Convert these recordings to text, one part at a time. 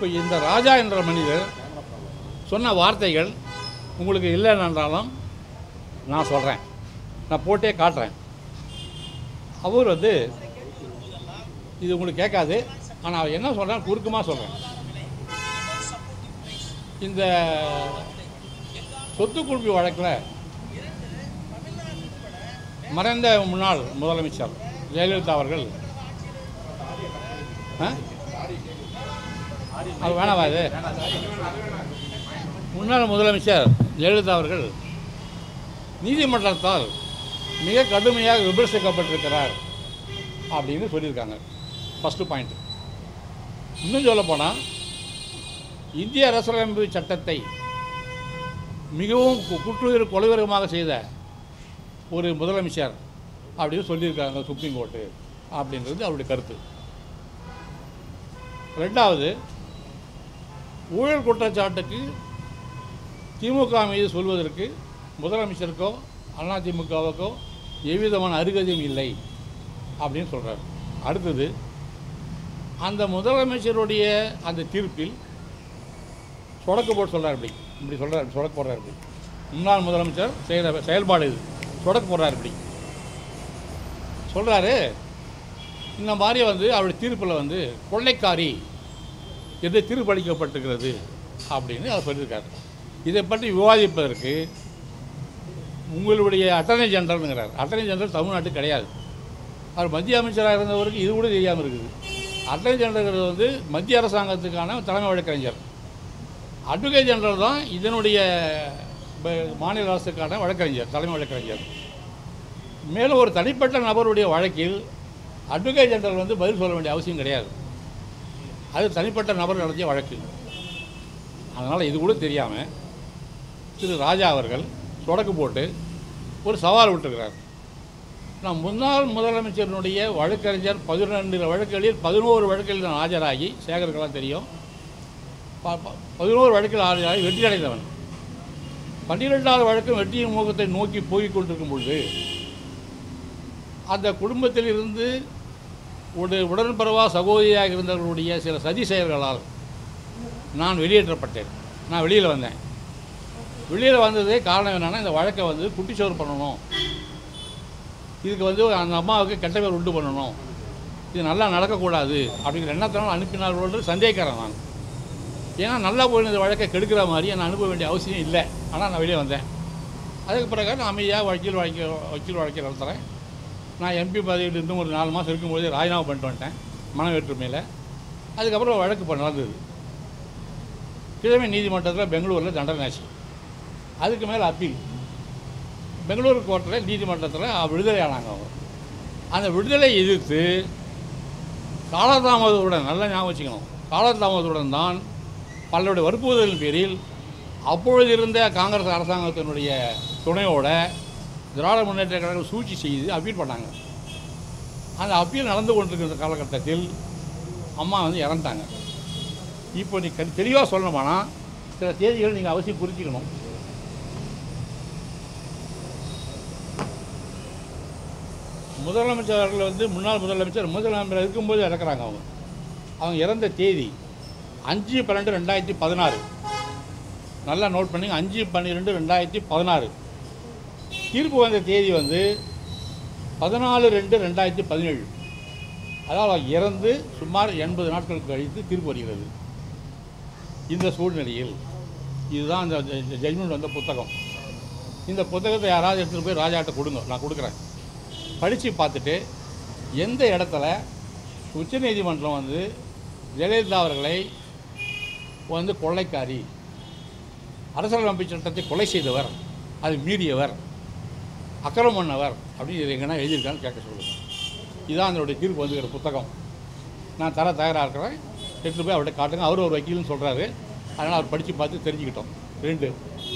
இப்போ இந்த ராஜா என்ற மனிதர் சொன்ன வார்த்தைகள் உங்களுக்கு இல்லைன்றாலும் நான் சொல்கிறேன் நான் போட்டே காட்டுறேன் அவர் வந்து இது உங்களுக்கு கேட்காது ஆனால் அவர் என்ன சொல்கிறேன் குறுக்கமாக சொல்கிறேன் இந்த சொத்து குழுப்பி வழக்கில் மறைந்த முன்னாள் முதலமைச்சர் ஜெயலலிதா அவர்கள் ஆ? அது வேணாவா இது முன்னாள் முதலமைச்சர் ஜெயலலிதா அவர்கள் நீதிமன்றத்தால் மிக கடுமையாக விமர்சிக்கப்பட்டிருக்கிறார் அப்படின்னு சொல்லியிருக்காங்க ஃபஸ்ட்டு பாயிண்ட் இன்னும் சொல்லப் போனால் இந்திய அரசியலமைப்பு சட்டத்தை மிகவும் கு- குற்றுயிர் கொலைவரமாக செய்த ஒரு முதலமைச்சர் அப்படின்னு சொல்லியிருக்காங்க சுப்ரீம் கோர்ட்டு அப்படின்றது அவருடைய கருத்து ரெண்டாவது ஊழல் குற்றச்சாட்டுக்கு திமுக மீது சொல்வதற்கு முதலமைச்சருக்கோ அதிமுகவுக்கோ எவ்விதமான அருகதையும் இல்லை அப்படின்னு சொல்கிறார் அடுத்தது அந்த முதலமைச்சருடைய அந்த தீர்ப்பில் சொடக்கு போட்டு சொல்கிறார் இப்படி இப்படி சொல்கிறார் சொடக்கு போடுறார் இப்படி முன்னாள் முதலமைச்சர் செய்கிற செயல்பாடு இது சொடக்கு போடுறார் இப்படி சொல்கிறாரு இந்த மாதிரி வந்து அவருடைய தீர்ப்பில் வந்து கொள்ளைக்காரி என்று தீர்ப்பளிக்கப்பட்டிருக்கிறது அப்படின்னு அவர் சொல்லியிருக்காரு இதை பற்றி விவாதிப்பதற்கு உங்களுடைய அட்டர்னி ஜெனரல்ங்கிறார் அட்டர்னி ஜெனரல் தமிழ்நாட்டுக்கு கிடையாது அவர் மத்திய அமைச்சராக இருந்தவருக்கு இது கூட தெரியாமல் இருக்குது அட்டர்னி ஜெனரல் வந்து மத்திய அரசாங்கத்துக்கான தலைமை வழக்கறிஞர் அட்வொகேட் ஜெனரல் தான் இதனுடைய ப- மாநில அரசுக்கான வழக்கறிஞர் தலைமை வழக்கறிஞர் மேலும் ஒரு தனிப்பட்ட நபருடைய வழக்கில் அட்வொகேட் ஜெனரல் வந்து பதில் சொல்ல வேண்டிய அவசியம் கிடையாது அது தனிப்பட்ட நபர் நடத்திய வழக்கு அதனால் இது கூட தெரியாமல் திரு ராஜா அவர்கள் சொடக்கு போட்டு ஒரு சவால் விட்டுருக்கிறார் நான் முன்னாள் முதலமைச்சரினுடைய வழக்கறிஞர் பதினெண்டு வழக்குகளில் பதினோரு வழக்குகளில் நான் ஆஜராகி சேகருக்கெல்லாம் தெரியும் ப- ப- பதினோரு வழக்கில் ஆஜராகி வெற்றி அடைந்தவன் பன்னிரெண்டாவது வழக்கும் வெற்றியின் முகத்தை நோக்கி போய்க் கொண்டிருக்கும் பொழுது அந்த குடும்பத்தில் இருந்து ஒரு உடன்பரவா சகோதரியாக இருந்தவர்களுடைய சில சதி செயல்களால் நான் வெளியேற்றப்பட்டேன் நான் வெளியில் வந்தேன் வெளியில் வந்ததே காரணம் என்னென்னா இந்த வழக்கை வந்து குட்டிச்சோறு பண்ணணும் இதுக்கு வந்து அந்த அம்மாவுக்கு கெட்ட பேர் உண்டு பண்ணணும் இது நல்லா நடக்கக்கூடாது அப்படிங்கிற எண்ணத்தினால் அனுப்பினார்கள் சந்தேகிக்கிறேன் நான் ஏன்னா நல்லா போய் இந்த வழக்கை கெடுக்கிற மாதிரி நான் அனுப்ப வேண்டிய அவசியம் இல்லை ஆனால் நான் வெளியே வந்தேன் அதுக்கு பிறகு நான் அமைதியாக வக்கீல் வழக்கு வக்கீல் வழக்கை நடத்துகிறேன் நான் எம்பி பதவியில் இன்னும் ஒரு நாலு மாதம் இருக்கும்போது ராஜினாமா பண்ணிட்டு வந்துட்டேன் மன வேற்றுமையில் அதுக்கப்புறம் வழக்கு இப்போ நடந்தது கிழமை நீதிமன்றத்தில் பெங்களூரில் தண்டனை ஆச்சு அதுக்கு மேலே அப்பீல் பெங்களூரு கோர்ட்டில் நீதிமன்றத்தில் விடுதலை ஆனாங்க அவங்க அந்த விடுதலை எதிர்த்து காலதாமதத்துடன் நல்லா ஞாபகம் வச்சுக்கணும் காலதாமதத்துடன் தான் பலருடைய வற்புறுத்தலின் பேரில் அப்பொழுது இருந்த காங்கிரஸ் அரசாங்கத்தினுடைய துணையோட திராவிட முன்னேற்ற கழகம் சூழ்ச்சி செய்து அப்பீல் பண்ணாங்க அந்த அப்பீல் நடந்து கொண்டிருக்கிற காலகட்டத்தில் அம்மா வந்து இறந்துட்டாங்க இப்போ நீ கண் தெளிவாக சொல்லணுமானா சில தேதிகள் நீங்கள் அவசியம் குறிச்சிக்கணும் முதலமைச்சர் அவர்கள் வந்து முன்னாள் முதலமைச்சர் முதலமைச்சர் இருக்கும்போது இறக்குறாங்க அவங்க அவங்க இறந்த தேதி அஞ்சு பன்னெண்டு ரெண்டாயிரத்தி பதினாறு நல்லா நோட் பண்ணுங்க அஞ்சு பன்னிரெண்டு ரெண்டாயிரத்தி பதினாறு தீர்ப்பு வந்த தேதி வந்து பதினாலு ரெண்டு ரெண்டாயிரத்தி பதினேழு அதாவது அவர் இறந்து சுமார் எண்பது நாட்கள் கழித்து தீர்ப்பு வருகிறது இந்த சூழ்நிலையில் இதுதான் அந்த ஜட்மெண்ட் வந்த புத்தகம் இந்த புத்தகத்தை யாராவது எடுத்துகிட்டு போய் ராஜாட்ட கொடுங்க நான் கொடுக்குறேன் படித்து பார்த்துட்டு எந்த இடத்துல உச்சநீதிமன்றம் வந்து ஜெயலலிதா அவர்களை வந்து கொள்ளைக்காரி அரசியலமைப்பு சட்டத்தை கொலை செய்தவர் அது மீறியவர் அக்கிரமம் பண்ணவர் அப்படின்னு இது எங்கன்னா எழுதியிருக்கான்னு கேட்க சொல்லுங்கள் இதுதான் அதனுடைய தீர்ப்பு வந்துக்கிற புத்தகம் நான் தர தயாராக இருக்கிறேன் எடுத்துகிட்டு போய் அவர்கிட்ட காட்டுங்க அவர் ஒரு வக்கீல்னு சொல்கிறாரு அதனால் அவர் படித்து பார்த்து தெரிஞ்சுக்கிட்டோம் ரெண்டு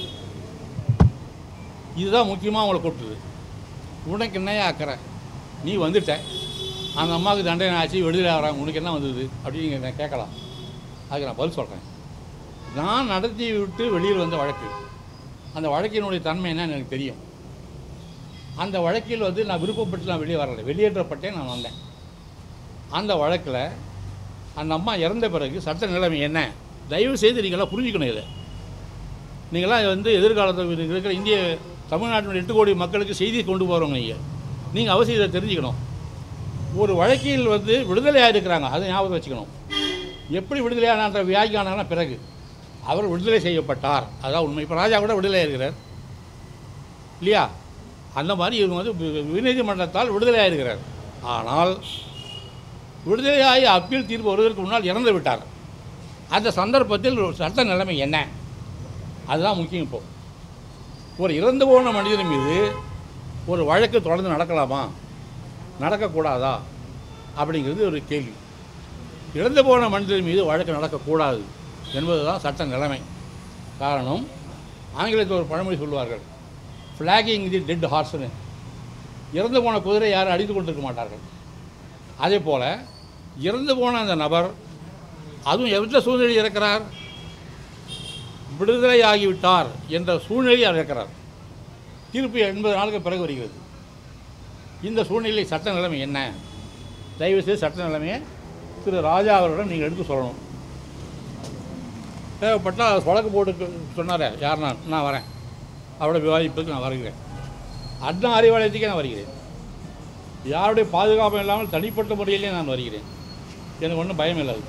இதுதான் முக்கியமாக அவங்கள கூப்பிட்டுது உனக்கு என்னையா அக்கறை நீ வந்துட்ட அந்த அம்மாவுக்கு தண்டனை ஆச்சு விடுதலை ஆகிறாங்க உனக்கு என்ன வந்தது அப்படின்னு நீங்கள் நான் கேட்கலாம் அதுக்கு நான் பதில் சொல்கிறேன் நான் நடத்தி விட்டு வெளியில் வந்த வழக்கு அந்த வழக்கினுடைய தன்மை என்னன்னு எனக்கு தெரியும் அந்த வழக்கில் வந்து நான் விருப்பப்பட்டு நான் வெளியே வரலை வெளியேற்றப்பட்டே நான் வந்தேன் அந்த வழக்கில் அந்த அம்மா இறந்த பிறகு சட்ட நிலைமை என்ன தயவு செய்து நீங்களாம் புரிஞ்சுக்கணும் இதை நீங்களாம் வந்து எதிர்காலத்தில் இருக்கிற இந்திய தமிழ்நாட்டினுடைய எட்டு கோடி மக்களுக்கு செய்தி கொண்டு போகிறவங்க நீங்கள் நீங்கள் அவசியம் இதை தெரிஞ்சுக்கணும் ஒரு வழக்கில் வந்து விடுதலையாக இருக்கிறாங்க அதை ஞாபகம் வச்சுக்கணும் எப்படி விடுதலையானான்ற வியாகியானா பிறகு அவர் விடுதலை செய்யப்பட்டார் அதான் உண்மை இப்போ ராஜா கூட விடுதலை இருக்கிறார் இல்லையா அந்த மாதிரி இவங்க வந்து வி- உயர்நீதிமன்றத்தால் விடுதலையாக இருக்கிறார் ஆனால் விடுதலையாகி அப்பீல் தீர்ப்பு வருவதற்கு முன்னால் இறந்து விட்டார் அந்த சந்தர்ப்பத்தில் ஒரு சட்ட நிலைமை என்ன அதுதான் முக்கியம் இப்போ ஒரு இறந்து போன மனிதன் மீது ஒரு வழக்கு தொடர்ந்து நடக்கலாமா நடக்கக்கூடாதா அப்படிங்கிறது ஒரு கேள்வி இறந்து போன மனிதன் மீது வழக்கு நடக்கக்கூடாது என்பது தான் சட்ட நிலைமை காரணம் ஆங்கிலத்தில் ஒரு பழமொழி சொல்லுவார்கள் ஃப்ளாகிங் தி டெட் ஹார்ஸ்னு இறந்து போன குதிரை யாரும் அடித்து கொண்டிருக்க மாட்டார்கள் அதே போல் இறந்து போன அந்த நபர் அதுவும் எந்த சூழ்நிலையில் இருக்கிறார் விடுதலையாகிவிட்டார் என்ற சூழ்நிலையில் அவர் இருக்கிறார் தீர்ப்பு எண்பது நாளுக்கு பிறகு வருகிறது இந்த சூழ்நிலை சட்ட நிலைமை என்ன தயவு செய்து சட்ட நிலைமையை திரு ராஜா அவர்களிடம் நீங்கள் எடுத்து சொல்லணும் தேவைப்பட்டால் வழக்கு போட்டு சொன்னாரே யார் நான் நான் வரேன் அவரோட விவாதிப்பதற்கு நான் வருகிறேன் அண்ணா அறிவாலயத்துக்கே நான் வருகிறேன் யாருடைய பாதுகாப்பும் இல்லாமல் தனிப்பட்ட முறையிலே நான் வருகிறேன் எனக்கு ஒன்றும் பயம் இல்லாது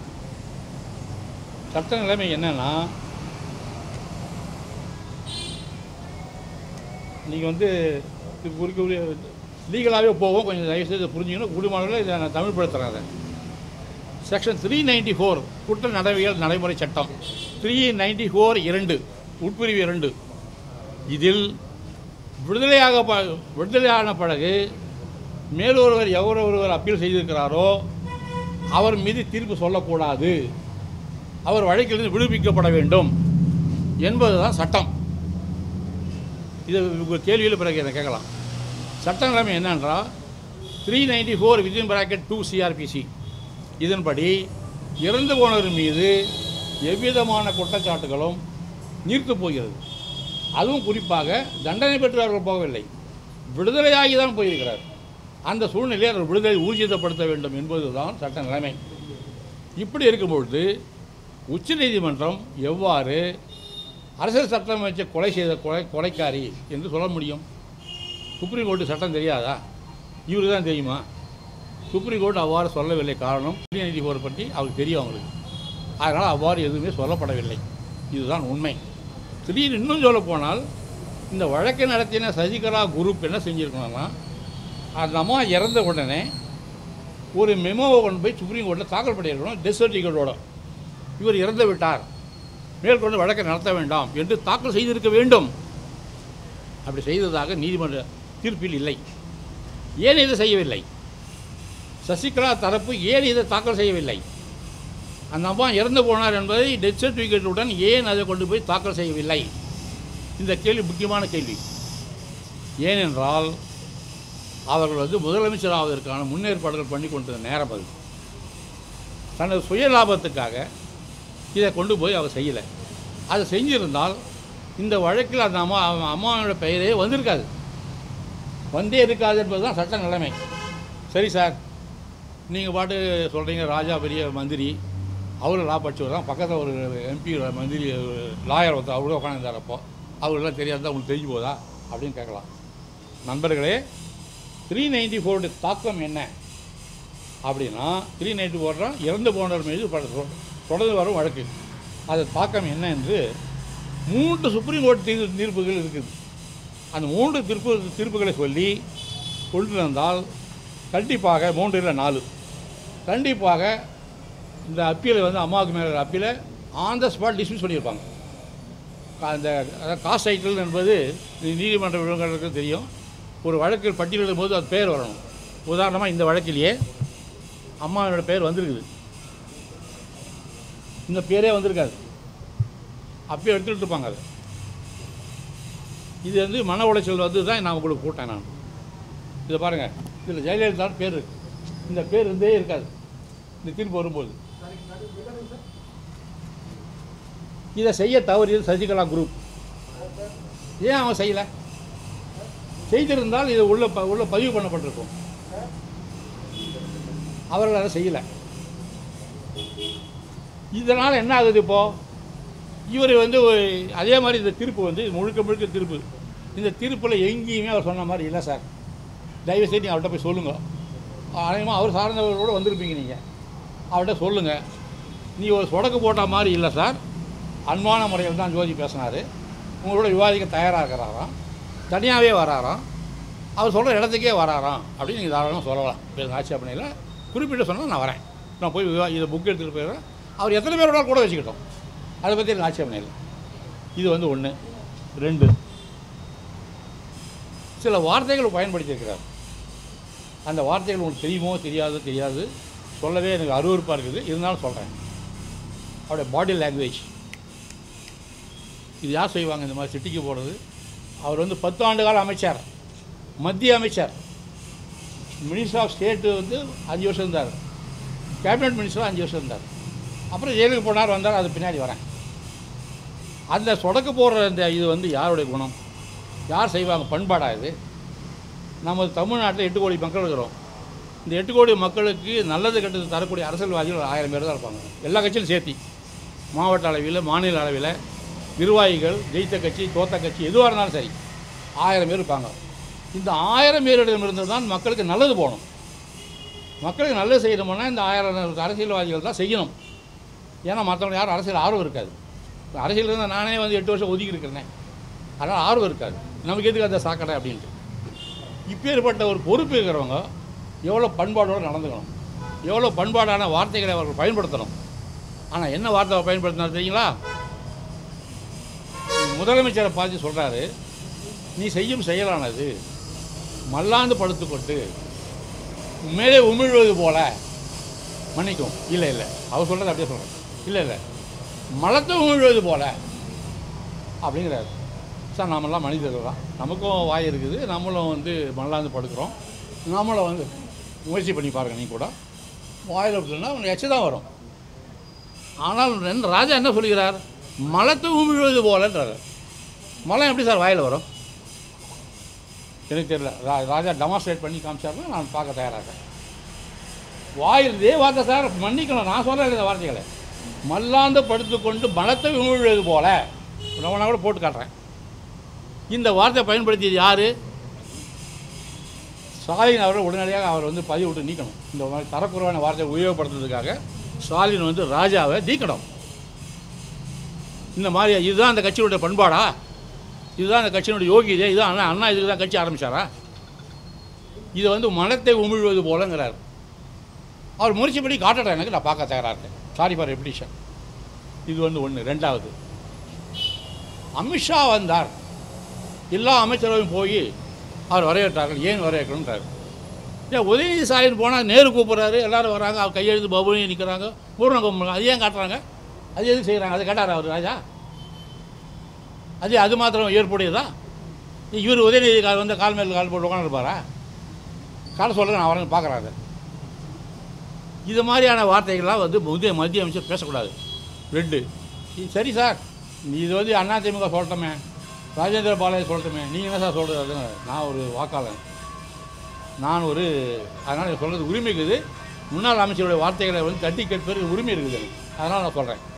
சட்ட நிலைமை என்னன்னா நீங்கள் வந்து இது குறிக்க லீகலாகவே போவோம் கொஞ்சம் தயவுசெய்து புரிஞ்சுக்கணும் குடிமக்களில் இதை நான் தமிழ் படுத்துறேன் அதை செக்ஷன் த்ரீ நைன்டி ஃபோர் குற்ற நடவியல் நடைமுறை சட்டம் த்ரீ நைன்டி ஃபோர் இரண்டு உட்பிரிவு இரண்டு இதில் விடுதலையாக ப விடுதலையான பிறகு மேலொருவர் எவர் ஒருவர் அப்பீல் செய்திருக்கிறாரோ அவர் மீது தீர்ப்பு சொல்லக்கூடாது அவர் வழக்கிலிருந்து விடுவிக்கப்பட வேண்டும் என்பதுதான் சட்டம் இது உங்கள் கேள்வியில் பிறகு என்ன கேட்கலாம் சட்ட நிலைமை என்னன்றால் three ninety four within bracket two CrPC இதன்படி இறந்து போனவர் மீது எவ்விதமான குற்றச்சாட்டுகளும் நீர்த்து போகிறது அதுவும் குறிப்பாக தண்டனை பெற்று அவர்கள் போகவில்லை விடுதலையாகி தான் போயிருக்கிறார் அந்த சூழ்நிலையை அவர் விடுதலை ஊர்ஜிதப்படுத்த வேண்டும் என்பதுதான் சட்ட நிலைமை இப்படி இருக்கும்பொழுது உச்சநீதிமன்றம் எவ்வாறு அரசியல் சட்டம் வச்சு கொலை செய்த கொலை கொலைக்காரி என்று சொல்ல முடியும் சுப்ரீம் கோர்ட்டு சட்டம் தெரியாதா இவருக்கு தான் தெரியுமா சுப்ரீம் கோர்ட் அவ்வாறு சொல்லவில்லை காரணம் நீதி போர் பற்றி அவருக்கு தெரியும் அவங்களுக்கு அதனால் அவ்வாறு எதுவுமே சொல்லப்படவில்லை இதுதான் உண்மை திடீர்னு இன்னும் சொல்ல போனால் இந்த வழக்கை நடத்தின சசிகலா குரூப் என்ன செஞ்சுருக்கணும்னா அந்த அம்மா இறந்த உடனே ஒரு மெமோவை கொண்டு போய் சுப்ரீம் கோர்ட்டில் தாக்கல் பண்ணியிருக்கணும் டெத் சர்டிஃபிகேட்டோட இவர் இறந்து விட்டார் மேற்கொண்டு வழக்கை நடத்த வேண்டாம் என்று தாக்கல் செய்திருக்க வேண்டும் அப்படி செய்ததாக நீதிமன்ற தீர்ப்பில் இல்லை ஏன் இதை செய்யவில்லை சசிகலா தரப்பு ஏன் இதை தாக்கல் செய்யவில்லை அந்த அம்மா இறந்து போனார் என்பதை டெத் சர்டிஃபிகேட்டுடன் ஏன் அதை கொண்டு போய் தாக்கல் செய்யவில்லை இந்த கேள்வி முக்கியமான கேள்வி ஏனென்றால் அவர்கள் வந்து முதலமைச்சர் ஆவதற்கான முன்னேற்பாடுகள் பண்ணி கொண்டிருந்த நேரம் அது தனது சுய லாபத்துக்காக இதை கொண்டு போய் அவர் செய்யலை அதை செஞ்சிருந்தால் இந்த வழக்கில் அந்த அம்மா அவன் அம்மாவோட பெயரே வந்திருக்காது வந்தே இருக்காது என்பது தான் சட்ட நிலைமை சரி சார் நீங்கள் பாட்டு சொல்கிறீங்க ராஜா பெரிய மந்திரி அவரும் லா படிச்சவர் தான் பக்கத்தில் ஒரு எம்பி மந்திரி லாயர் ஒருத்தர் அவரும் உட்காந்துருந்தார் அப்போ அவருக்கெல்லாம் தெரியாதா உங்களுக்கு தெரிஞ்சு போதா அப்படின்னு கேட்கலாம் நண்பர்களே த்ரீ நைன்டி ஃபோருடைய தாக்கம் என்ன அப்படின்னா த்ரீ நைன்டி ஃபோர் தான் இறந்து போனவர் மீது ப- தொ- தொடர்ந்து வரும் வழக்கு அது தாக்கம் என்ன என்று மூன்று சுப்ரீம் கோர்ட் தீர்ப்பு தீர்ப்புகள் இருக்குது அந்த மூன்று தீர்ப்பு தீர்ப்புகளை சொல்லி கொண்டு வந்தால் கண்டிப்பாக மூன்று இல்லை நாலு கண்டிப்பாக இந்த அப்பீலை வந்து அம்மாவுக்கு மேலே அப்பீலை ஆன் த ஸ்பாட் டிஸ்மிஸ் பண்ணியிருப்பாங்க அந்த அதாவது காஸ்ட் சைக்கிள் என்பது நீ- நீதிமன்ற விவகாரங்களுக்கு தெரியும் ஒரு வழக்கில் பட்டியலிடும் போது அது பேர் வரணும் உதாரணமாக இந்த வழக்கிலேயே அம்மாவோட பேர் வந்திருக்குது இந்த பேரே வந்திருக்காது அப்பயே எடுத்துக்கிட்டு இருப்பாங்க அதை இது வந்து மன உளைச்சல் வந்து தான் நான் உங்களுக்கு கூட்டேன் நான் இதை பாருங்கள் இதில் ஜெயலலிதான் பேர் இருக்கு இந்த பேர் இருந்தே இருக்காது இந்த தீர்ப்பு வரும்போது இதை செய்ய தவறியது சசிகலா குரூப் ஏன் அவன் செய்யலை செய்திருந்தால் இது உள்ள ப- உள்ள பதிவு பண்ணப்பட்டிருக்கும் அவர்கள் அதை செய்யலை இதனால் என்ன ஆகுது இப்போது இவர் வந்து ஒரு அதே மாதிரி இந்த தீர்ப்பு வந்து முழுக்க முழுக்க தீர்ப்பு இந்த தீர்ப்பில் எங்கேயுமே அவர் சொன்ன மாதிரி இல்லை சார் தயவு செய்து நீங்கள் அவர்கிட்ட போய் சொல்லுங்கள் அநேகமாக அவர் சார்ந்தவர்களோட வந்திருப்பீங்க நீங்கள் அவர்கிட்ட சொல்லுங்கள் நீ ஒரு சொடக்கு போட்ட மாதிரி இல்லை சார் அன்பான முறையில் தான் ஜோதி பேசினார் உங்களோட விவாதிக்க தயாராக இருக்கிறாராம் தனியாகவே வராராம் அவர் சொல்கிற இடத்துக்கே வராராம் அப்படின்னு நீங்கள் தாராளமாக சொல்லலாம் பேர் ஆட்சேபனையில் குறிப்பிட்டு சொன்னால் நான் வரேன் நான் போய் விவா இதை புக் எடுத்துகிட்டு போயிடுறேன் அவர் எத்தனை பேரோட கூட வச்சுக்கிட்டோம் அதை பற்றி எனக்கு ஆட்சேபனை இல்லை இது வந்து ஒன்று ரெண்டு சில வார்த்தைகள் பயன்படுத்தியிருக்கிறார் அந்த வார்த்தைகள் உங்களுக்கு தெரியுமோ தெரியாதோ தெரியாது சொல்லவே எனக்கு அருவருப்பாக இருக்குது இருந்தாலும் சொல்கிறேன் அவருடைய பாடி லாங்குவேஜ் இது யார் செய்வாங்க இந்த மாதிரி சிட்டிக்கு போகிறது அவர் வந்து பத்து ஆண்டு கால அமைச்சர் மத்திய அமைச்சர் மினிஸ்டர் ஆஃப் ஸ்டேட்டு வந்து அஞ்சு வருஷம் இருந்தார் கேபினட் மினிஸ்டராக அஞ்சு வருஷம் இருந்தார் அப்புறம் ஜெயிலுக்கு போனார் வந்தார் அது பின்னாடி வரேன் அந்த சொடக்கு போடுற இந்த இது வந்து யாருடைய குணம் யார் செய்வாங்க பண்பாடா இது நம்ம தமிழ்நாட்டில் எட்டு கோடி மக்கள் இருக்கிறோம் இந்த எட்டு கோடி மக்களுக்கு நல்லது கெட்டது தரக்கூடிய அரசியல்வாதிகள் ஒரு ஆயிரம் பேர் தான் இருப்பாங்க எல்லா கட்சியிலும் சேர்த்தி மாவட்ட அளவில் மாநில அளவில் நிர்வாகிகள் ஜெயித்த கட்சி தோத்த கட்சி எதுவாக இருந்தாலும் சரி ஆயிரம் பேர் இருப்பாங்க இந்த ஆயிரம் பேரிடமிருந்து தான் மக்களுக்கு நல்லது போகணும் மக்களுக்கு நல்லது செய்யணும்னா இந்த ஆயிரம் அரசியல்வாதிகள் தான் செய்யணும் ஏன்னா மற்றவங்க யாரும் அரசியல் ஆர்வம் இருக்காது இப்ப அரசியல் இருந்தால் நானே வந்து எட்டு வருஷம் ஒதுக்கி இருக்கிறேன் அதனால் ஆர்வம் இருக்காது நமக்கு எதுக்கு அந்த சாக்கடை அப்படின்ட்டு இப்பேற்பட்ட ஒரு பொறுப்பு இருக்கிறவங்க எவ்வளோ பண்பாடோடு நடந்துக்கணும் எவ்வளோ பண்பாடான வார்த்தைகளை அவர்கள் பயன்படுத்தணும் ஆனால் என்ன வார்த்தை அவர் பயன்படுத்தினார் தெரியுங்களா முதலமைச்சரை பார்த்து சொல்கிறாரு நீ செய்யும் செயலானது மல்லாந்து படுத்துக்கொண்டு மேலே உமிழ்வது போல மன்னிக்கும் இல்லை இல்லை அவர் சொல்கிறது அப்படியே சொல்கிறேன் இல்லை இல்லை மலத்தை உமிழ்வது போல அப்படிங்கிறாரு சார் நாமெல்லாம் மனிதர்கள் தான் நமக்கும் வாய் இருக்குது நம்மளும் வந்து மல்லாந்து படுக்கிறோம் நம்மளும் வந்து முயற்சி பண்ணி பாருங்க நீ கூட வாயில் விட்டுனா உனக்கு எச்சு தான் வரும் ஆனால் ரெண்டு ராஜா என்ன சொல்கிறார் மலத்தை உமிழ்வது போலன்றாரு மலம் எப்படி சார் வாயில் வரும் எனக்கு தெரியல ரா ராஜா டெமான்ஸ்ட்ரேட் பண்ணி காமிச்சாருன்னா நான் பார்க்க தயாராக வாயில் இதே வார்த்தை சார் மன்னிக்கணும் நான் சொல்கிறேன் இந்த வார்த்தைகளை மல்லாந்து படுத்துக்கொண்டு மலத்தை உமிழ்வது போல நான் கூட போட்டு காட்டுறேன் இந்த வார்த்தை பயன்படுத்தியது யார் ஸ்டாலின் அவரை உடனடியாக அவர் வந்து பதிவு விட்டு நீக்கணும் இந்த மாதிரி தரக்குறைவான வார்த்தையை உபயோகப்படுத்துறதுக்காக ஸ்டாலின் வந்து ராஜாவை நீக்கணும் இந்த மாதிரி இதுதான் அந்த கட்சியினுடைய பண்பாடா இதுதான் அந்த கட்சியினுடைய யோகியதை இதுதான் அண்ணா அண்ணா இதுக்கு தான் கட்சி ஆரம்பிச்சாரா இதை வந்து மனத்தை உமிழ்வது போலங்கிறார் அவர் முயற்சி பண்ணி காட்டட்டும் எனக்கு நான் பார்க்க தயாராக இருக்கேன் சாரி ஃபார் ரெப்டிஷன் இது வந்து ஒன்று ரெண்டாவது அமித்ஷா வந்தார் எல்லா அமைச்சரவையும் போய் அவர் வரவேற்றார்கள் ஏன் வரவேற்கணுன்றார் ஏன் உதயநிதி ஸ்டாலின் போனால் நேரு கூப்பிட்றாரு எல்லாரும் வராங்க அவர் கையெழுத்து பபுனி நிற்கிறாங்க பூர்ண கும்பல் அது ஏன் காட்டுறாங்க அது எதுக்கு செய்கிறாங்க அதை கேட்டார் அவர் ராஜா அது அது மாத்திரம் ஏற்புடையதா இவர் உதயநிதி கால் வந்து கால் மேல் கால் போட்டு உட்காந்துருப்பாரா கால சொல்லுங்க நான் வரேன் பார்க்குறாங்க இது மாதிரியான வார்த்தைகள்லாம் வந்து மத்திய மத்திய அமைச்சர் பேசக்கூடாது ரெண்டு இது சரி சார் இது வந்து அதிமுக சொல்லட்டோமே ராஜேந்திர பாலாஜி சொல்லட்டுமே நீங்கள் என்ன சார் சொல்கிறது அது நான் ஒரு வாக்காளன் நான் ஒரு அதனால் சொல்கிறது உரிமை இருக்குது முன்னாள் அமைச்சருடைய வார்த்தைகளை வந்து தட்டி கேட்பதற்கு உரிமை இருக்குது எனக்கு அதனால் நான் சொல்கிறேன்